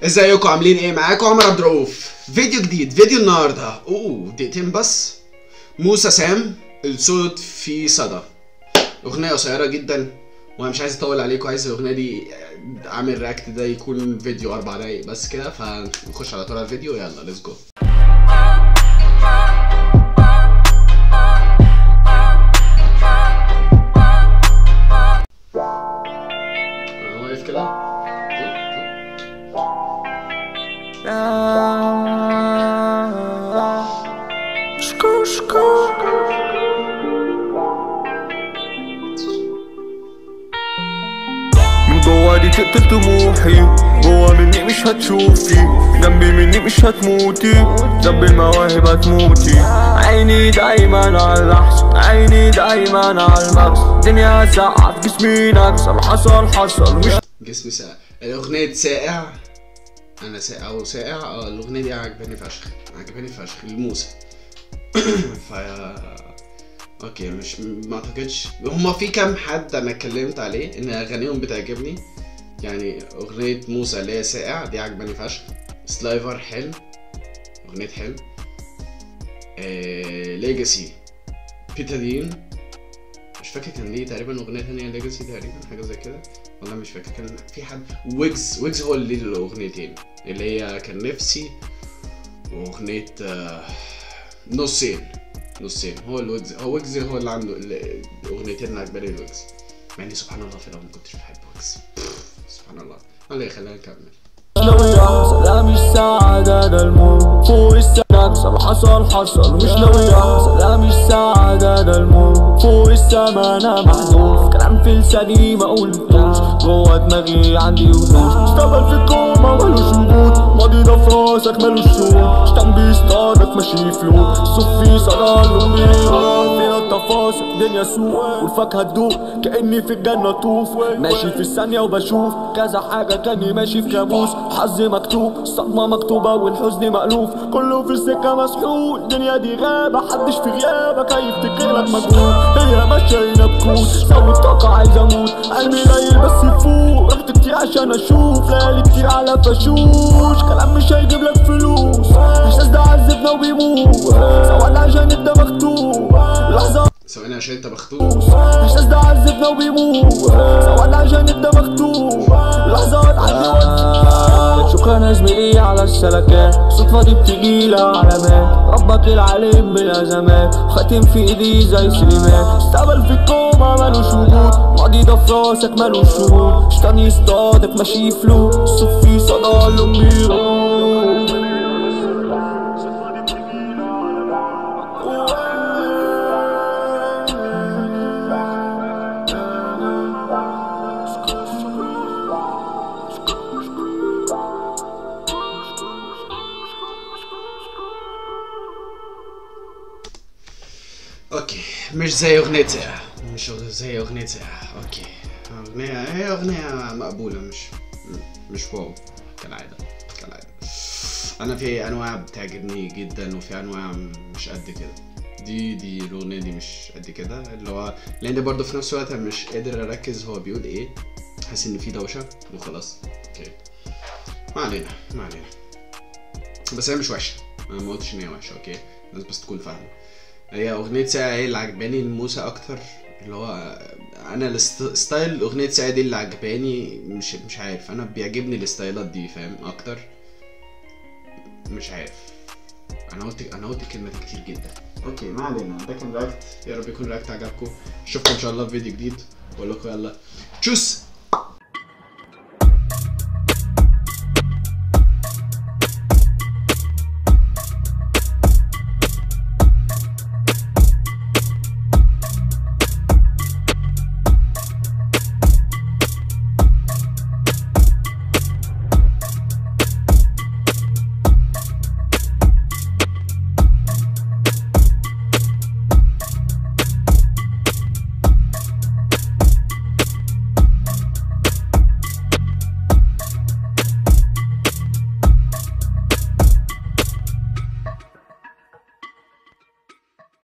ازيكم عاملين ايه معاكم عمر عبد الرؤوف فيديو جديد فيديو النهارده اوه دقيقتين بس موسى سام الصوت في صدى اغنيه قصيره جدا وانا مش عايز اطول عليكم عايز الاغنيه دي اعمل رياكت ده يكون فيديو اربع دقايق بس كده فنخش على طول على الفيديو يلا ليتس جو انا واقف كده من جوا دي تقتل طموحي جوا مني مش هتشوفي جنبي مني مش هتموتي جنب المواهب هتموتي عيني دايما على اللحظة عيني دايما على المكس دنيا ساعة في جسمي نكسة اللي حصل حصل مش جسمي ساقع الاغنيه ساقع انا ساقع وساقع اه الاغنيه دي عجباني فشخ عجباني فشخ لموسى ف اوكي مش ما اعتقدش هما في كام حد انا اتكلمت عليه ان اغانيهم بتعجبني يعني اغنيه موسى اللي هي ساقع دي عجباني فشخ سلايفر حلو اغنيه حلو آه... ليجاسي بيتادين مش فاكر كان ليه تقريبا اغنيه تانية ليجاسي تقريبا حاجه زي كده والله مش فاكر كان في حد ويجز ويجز هو اللي ليه الاغنيتين اللي هي كان نفسي واغنيه آه، نصين نصين هو الويجز هو ويجز هو اللي عنده ال- الاغنيتين اللي عجباني الويجز مع اني سبحان الله في الاول ما كنتش بحب ويجز سبحان الله الله يخلينا نكمل ناوية سلام السعادة ده الموت فوق السنة اللي حصل حصل مش ناوية سلام السعادة ده الموت فوق السما انا محذوف كلام في لساني ما قلتوش جوا دماغي عندي وحوش اشتغل في الكوما ملوش وجود ماضي ده في راسك ملوش شوق شتم بيصطادك ماشي فلو صفي صدى اللون فينا التفاصيل دنيا سوق والفاكهة تدوق كأني في الجنة طوف ماشي في الثانية وبشوف كذا حاجة كاني ماشي في كابوس حظي مكتوب الصدمة مكتوبة والحزن مألوف كله في السكة مسحول الدنيا دي غابة محدش في غيابك هيفتكر لك مجهود هي ماشية بكون سوي الطاقة عايز اموت قلبي قليل بس يفوق رحت كتير عشان اشوف ليالي كتير على فشوش كلام مش هيجيب لك فلوس احساس ده عذبنا وبيموت سواء عشان انت مكتوب لحظة ثواني عشان انت مخطوط احساس ده عذبنا وبيموت سواء عشان انت مكتوب لحظات عدي شكرا يا زميلي على السلكات صدفة دي بتجيلها علامات ربك العليم بالازمات خاتم في ايدي زي سليمان استقبل في الكوما ملوش وجود ماضي ده في راسك ملوش شهود شيطان يصطادك ماشي فلو صفي صدى الاميرة اوكي مش زي اغنيه ساعة مش زي اغنيه ساعة اوكي اغنيه هي اغنيه مقبوله مش مش واو كالعاده كالعاده انا في انواع بتعجبني جدا وفي انواع مش قد كده دي دي الاغنيه دي مش قد كده اللي هو لان برضه في نفس الوقت أنا مش قادر اركز هو بيقول ايه حاسس ان في دوشه وخلاص اوكي ما علينا ما علينا بس هي مش وحشه انا ما قلتش ان هي وحشه اوكي الناس بس تكون فاهمه هي اغنيه ساعه هي اللي عجباني الموسى اكتر اللي هو انا الست- ستايل اغنيه ساعه دي اللي عجباني مش مش عارف انا بيعجبني الستايلات دي فاهم اكتر مش عارف انا قلت انا قلت الكلمه دي كتير جدا اوكي ما علينا ده كان رياكت يا رب يكون رياكت عجبكم اشوفكم ان شاء الله في فيديو جديد واقول لكم يلا تشوس